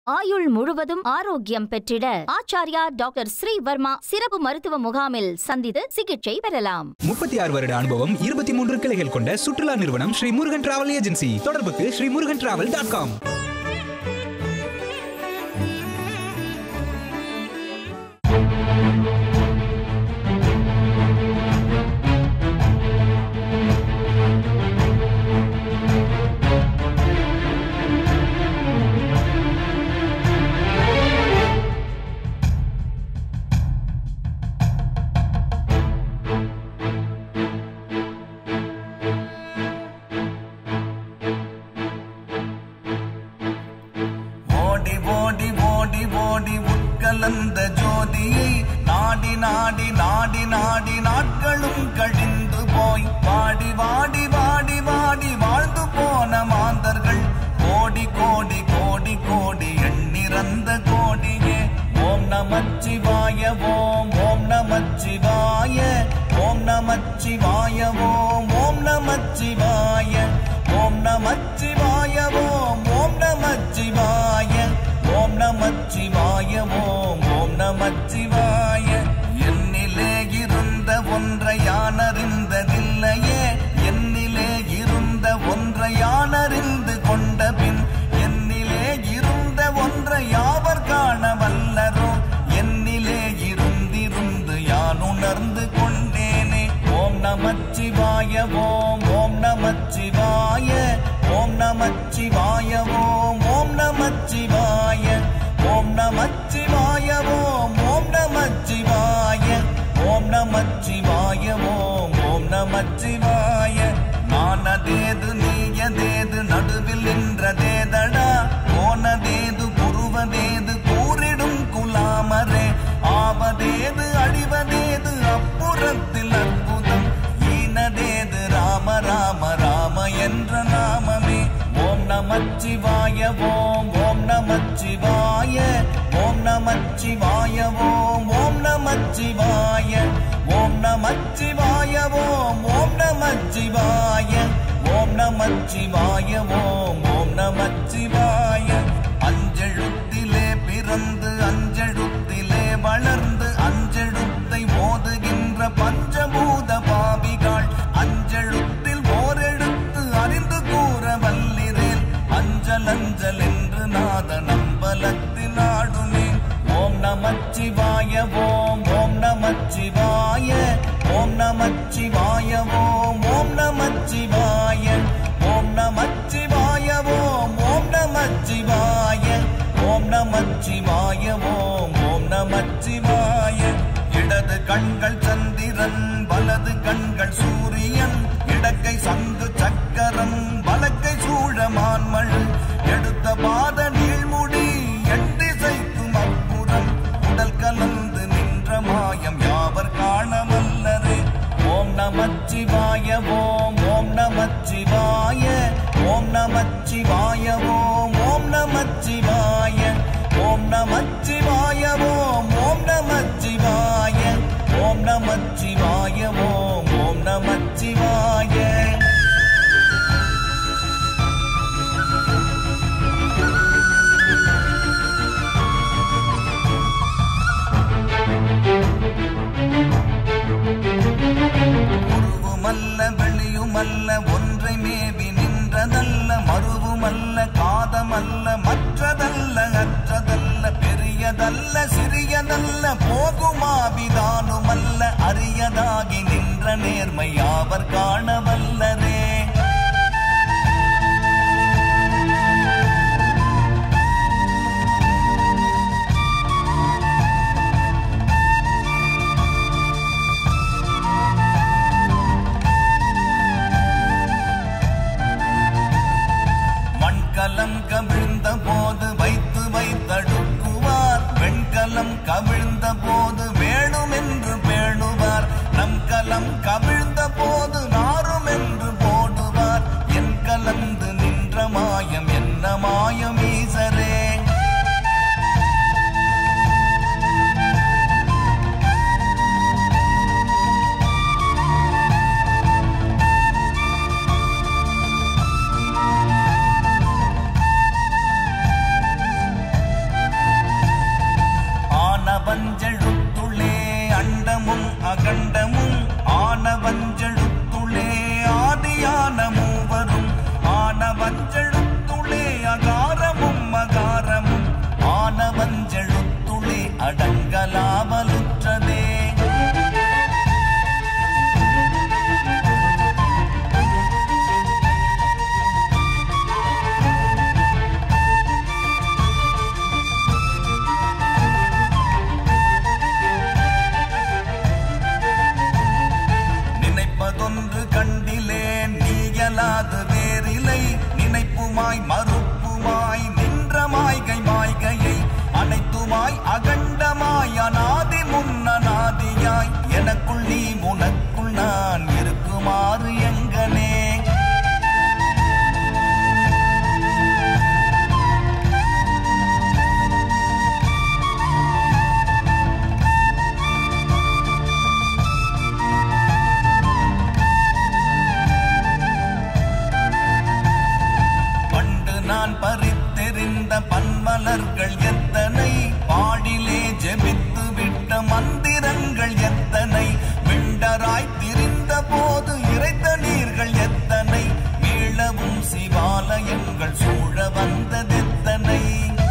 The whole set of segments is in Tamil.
ஆயுள் முழுவதும் ஆரோக்கியம் பெற்றிட ஆச்சாரியா டாக்டர் ஸ்ரீவர்மா சிறப்பு மருத்துவ முகாமில் சந்தித்து சிகிச்சை பெறலாம் முப்பத்தி ஆறு வருட அனுபவம் இருபத்தி மூன்று கிளைகள் கொண்ட சுற்றுலா நிறுவனம் ஸ்ரீ முருகன் டிராவல் ஏஜென்சி தொடர்புக்கு Shri Murugan travel dot com ஓடி ஓடி ஓடி ஓடி உட்கலந்த ஜோதியை நாடி நாடி நாடி நாடி நாட்களும் கழிந்து போய் வாடி வாடி வாடி வாடி வாழ்ந்து போன மாந்தர்கள் கோடி கோடி கோடி கோடி எண்ணிறந்த கோடியே ஓம் நமச்சிவாய ஓம் ஓம் நமச்சிவாய ஓம் நமச்சிவாய ஓம் ஓம் நமச்சிவாய ஓம் நமச்சிவாய ஓம் ஓம் நமச்சிவாய ஓம் நமச்சிவாய ஓம் ஓம் நமச்சிவாய என்னிலே இருந்த ஒன்றை யானறிந்ததில்லையே என்னிலே இருந்த ஒன்றை யானறிந்து கொண்ட பின் என்னிலே இருந்த ஒன்றை யாவர் காண வல்லரோ என்னிலே இருந்திருந்து யான் உணர்ந்து கொண்டேனே ஓம் நமச்சிவாய ஓம் ஓம் நமச்சிவாய ஓம் நமச்சிவாய ஓம் ஓம் நமச்சிவாய ஓம் நமச்சிவாய ஓம் ஓம் நமச்சிவாய ஓம் நமச்சிவாய ஓம் ஓம் நமச்சிவாய நானதேது நீயதேது நடுவில் நின்றதேதடா போனதேது புருவதேது கூறிடும் குலாமரே ஆவதேது அழிவதேது அப்புறத்தில் அற்புதம் ஈனதேது ராம ராம ராம என்ற நாமமே ஓம் நமச்சிவாய ஓம் ஓம் நமச்சிவாய ஓம் நமச்சிவாய ஓம் ஓம் நமச்சிவாய ஓம் நமச்சிவாய ஓம் ஓம் நமச்சிவாய ஓம் நமச்சிவாய ஓம் ஓம் நமச்சிவாய அஞ்செழுத்திலே பிறந்து அஞ்செழுத்திலே வளர்ந்து அஞ்செழுத்தை ஓதுகின்ற பஞ்சபூத பாவிகள் அஞ்செழுத்தில் ஓரெழுத்து அறிந்து கூற வல்லிரேல் அஞ்சல் அஞ்சல் என்று நாத நம்பலத்தில் ஆடுமே ஓம் நமச்சிவாய ஓம் ஓம் நமச்சிவாய ஓம் நமச்சிவாய ஓம் ஓம் நமச்சிவாய ஓம் நமச்சிவாய ஓம் ஓம் நமச்சிவாய ஓம் நமச்சிவாய ஓம் ஓம் நமச்சிவாய இடது கண்கள் சந்திரன் வலது கண்கள் சூரியன் இடக்கை சங்கு சக்கரம் வலக்கை சூழமான்மழ் எடுத்த பாத நீழ்முடி எண்டிசைக்கும் அப்புறம் உடல் கலந்து நின்ற மாயம் யாவர் காணவல்லரே ஓம் நமச்சிவாய ஓம் ஓம் நமச்சிவாய ஓம் நமச்சிவாய ஓம் ஓம் நமச்சிவாய ஓம் நமச்சிவாய ஓம் ஓம் நமச்சிவாய ஓம் நமச்சிவாய ஓம் ஓம் நமச்சிவாய உருவுமல்ல வெளியுமல்ல ஒன்றை மேவி நின்றதல்ல மறுவுமல்ல காதமல்ல மற்றதல்ல அற்றதல்ல பெரியதல்ல சிறியதல்ல போகுமாவிதானுமல்ல அரியதாகி நின்ற நேர்மை யாவர் காணவல்லரே மண்கலம் கவிழ்ந்த போது வைத்து வைத்தடுக்குவார் வெண்கலம் கவிழ்ந்த போது வேணும் என்று பேணுவார் நம் கலம் கவிழ்ந்த போது நாரும் என்று நீங்கலாமலுற்றதே நினைப்பதொன்று கண்டிலேன் நீயலாது வேறில்லை நினைப்புமாய் மறுப்புமாய் நின்ற மாய்கை மாய்கையை அனைத்துமாய் அகண்டமாய் அநாதி முன்னநாதியாய் எனக்குள் நீ உனக்குள் நான் இருக்குமாறு எங்கனே பண்டு நான் பறித்தெறிந்த பன்மலர்கள் எத்தனை பாடிலே ஜெபித்து விட்ட மந்திரங்கள் எத்தனை விண்டராய் திரிந்த போது இறைத்த நீர்கள் எத்தனை மீளவும் சிவாலயங்கள் சூழ வந்ததெத்தனை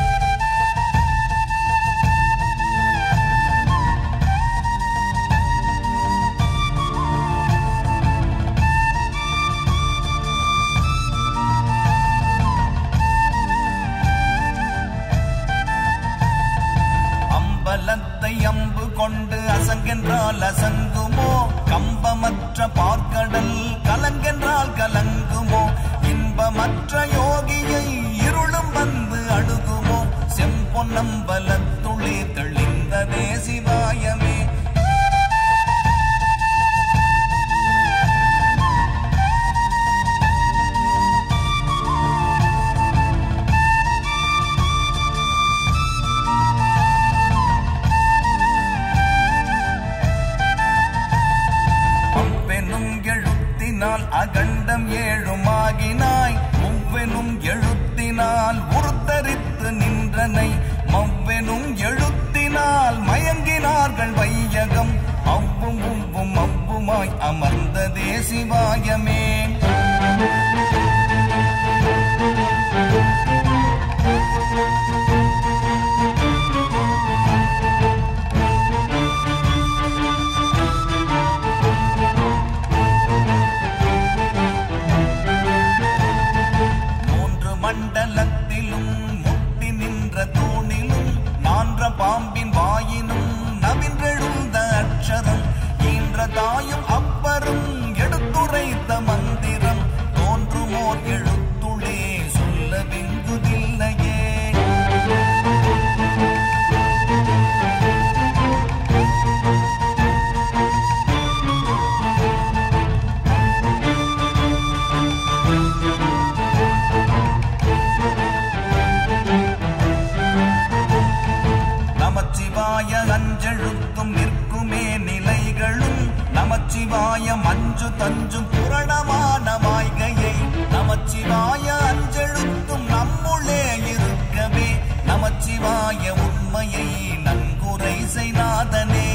அம்பலத்தை அம்பு கொண்டு அசங்கென்றால் அசங்குமோ கம்பமற்ற பார்க்கடல் கலங்கென்றால் கலங்குமோ இன்பமற்ற யோகியை இருளும் வந்து அணுகுமோ செம்பொன்னம்பலத்துளே தெளிந்ததே சிவாயமே அவ்வெனும் எழுத்தினால் அகண்டம் ஏழுமாகினாய் முவ்வெனும் எழுத்தினால் உருத்தரித்து நின்றனை மவ்வெனும் எழுத்தினால் மயங்கினார்கள் வையகம் அவ்வும் உவ்வும் அவ்வுமாய் அமர்ந்ததே சிவாயமே மூன்று மண்டலத்திலும் முட்டி நின்ற தூணிலும் நான்ற பாம்பின் வாயினும் நவின்றெழுந்த அக்ஷரம் ஈன்ற தாயும் அப்பரும் எடுத்துரைத்த மந்திரம் தோன்றுமோர் எழுத்துளே சொல்ல வெங்குதில்லையே நமச்சிவாய அஞ்செழுத்தும் நிற்குமே நிலைகளும் நமச்சிவாய மஞ்சு தஞ்சும் புரணமான மாய்கையை நமச்சிவாய அஞ்செழுத்தும் நம்முள்ளே இருக்கவே நமச்சிவாய உண்மையை நன்குரை செய்நாதனே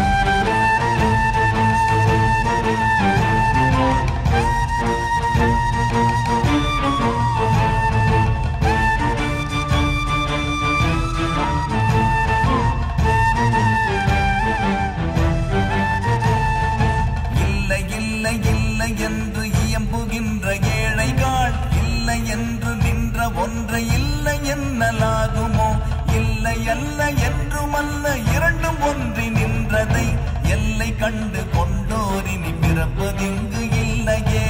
இல்லை இல்லை இல்லை என்று இயம்புகின்ற ஏழைகள் இல்லை என்று நின்ற ஒன்றை இல்லை என்னலாகுமோ இல்லை அல்ல என்றுமல்ல இரண்டும் ஒன்றி நின்றதை எல்லை கண்டு கொண்டோரினி பிறப்பதிங்கு இல்லையே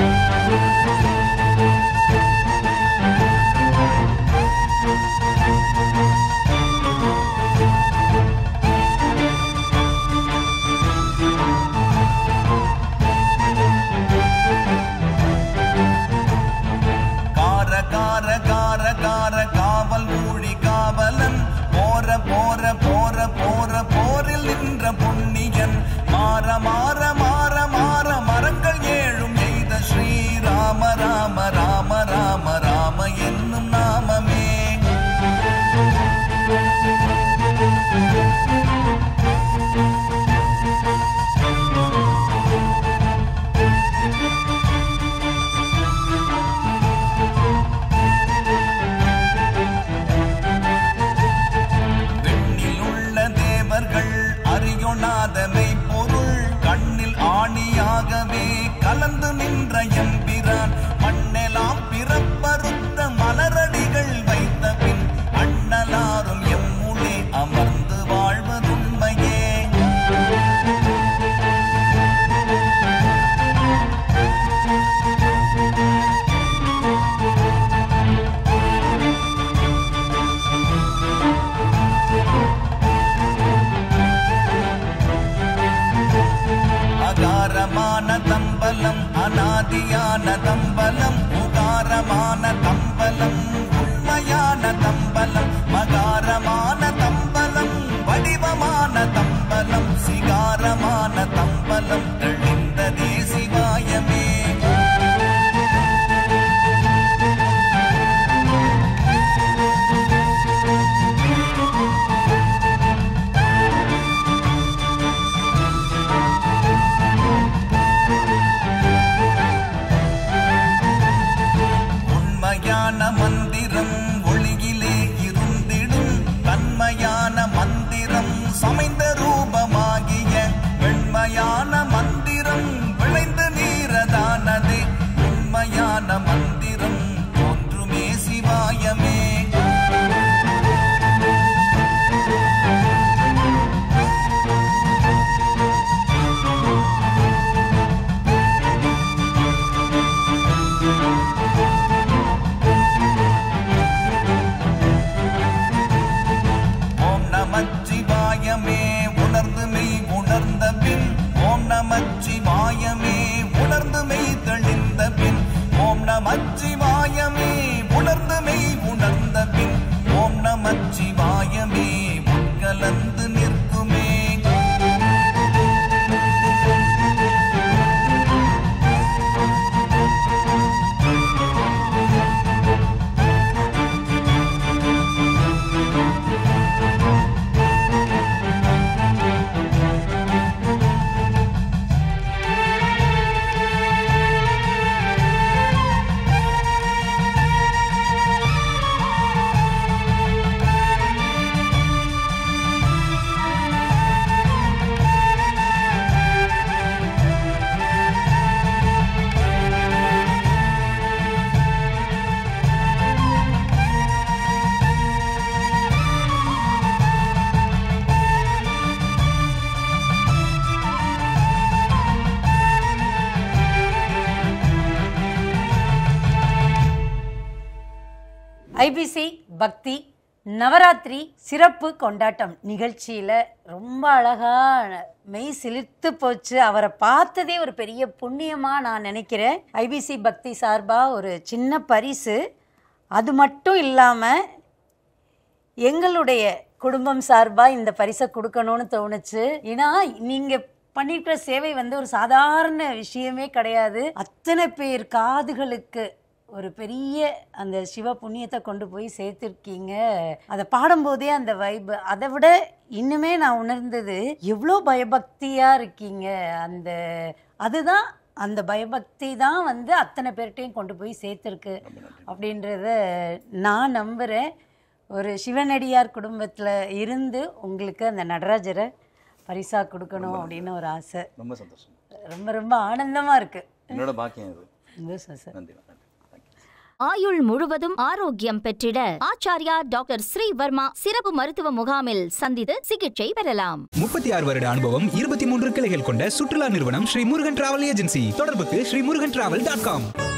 கார கார கார கார காவல் ஊழி காவலன் போற போற போற போற போரில் நின்ற புண்ணியன் மாற மாற மாற மாற மரங்கள் ஏழும் எய்த ஸ்ரீராம ராம ராம ராம ராம என்னும் நாமமே வெண்ணில் தம்பலம் அனாதியான தம்பலம் உகாரமான தம்பலம் உண்மையான தம்பலம் மகாரமான தம்பலம் வடிவமான தம்பலம் சிகாரமான தம்பலம் தெளிந்ததே சிவாயமே உண்மையான மந்திரம் ஒளியிலே இருந்திடும் தன்மையான மந்திரம் சமைந்த ரூபமாகிய வெண்மையான மந்திரம் விளைந்து நீரதானதே உண்மையான மந்திரம் தோன்றுமே சிவாயமே ஓம் நமச்சிவாயமே உணர்ந்து மெய் உணர்ந்த பின் ஓம் நமச்சிவாயமே உணர்ந்து மெய் தெளிந்த பின் ஓம் நமச்சிவாயமே உணர்ந்து மெய் உணர்ந்த பின் ஓம் நமச்சிவாயமே உட்கலந்து நிற்குமே ஐபிசி பக்தி நவராத்திரி சிறப்பு கொண்டாட்டம் நிகழ்ச்சியில் ரொம்ப அழகாக மெய் சிலிர்த்து போச்சு அவரை பார்த்ததே ஒரு பெரிய புண்ணியமாக நான் நினைக்கிறேன் ஐபிசி பக்தி சார்பாக ஒரு சின்ன பரிசு அது மட்டும் இல்லாமல் எங்களுடைய குடும்பம் சார்பாக இந்த பரிசை கொடுக்கணும்னு தோணுச்சு ஏன்னா நீங்கள் பண்ணியிருக்கிற சேவை வந்து ஒரு சாதாரண விஷயமே கிடையாது அத்தனை பேர் காதுகளுக்கு ஒரு பெரிய அந்த சிவ புண்ணியத்தை கொண்டு போய் சேர்த்துருக்கீங்க அதை பாடும்போதே அந்த வைப் அதை விட இன்னுமே நான் உணர்ந்தது எவ்வளோ பயபக்தியாக இருக்கீங்க அந்த அதுதான் அந்த பயபக்தி தான் வந்து அத்தனை பேர்கிட்டையும் கொண்டு போய் சேர்த்துருக்கு அப்படின்றத நான் நம்புகிறேன் ஒரு சிவனடியார் குடும்பத்தில் இருந்து உங்களுக்கு அந்த நடராஜரை பரிசா கொடுக்கணும் அப்படின்னு ஒரு ஆசை ரொம்ப சந்தோஷம் ரொம்ப ரொம்ப ஆனந்தமாக இருக்குது என்னோட பாக்கியம் இது சந்தோஷம் சார் நன்றி நன்றி தேங்க்யூ ஆயுள் முழுவதும் ஆரோக்கியம் பெற்றிட ஆச்சாரியா டாக்டர் ஸ்ரீவர்மா சிறப்பு மருத்துவ முகாமில் சந்தித்து சிகிச்சை பெறலாம் முப்பத்தி ஆறு வருட அனுபவம் இருபத்தி மூன்று கிளைகள் கொண்ட சுற்றுலா நிறுவனம் ஸ்ரீ முருகன் டிராவல் ஏஜென்சி தொடர்புக்கு Shri Murugan travel dot com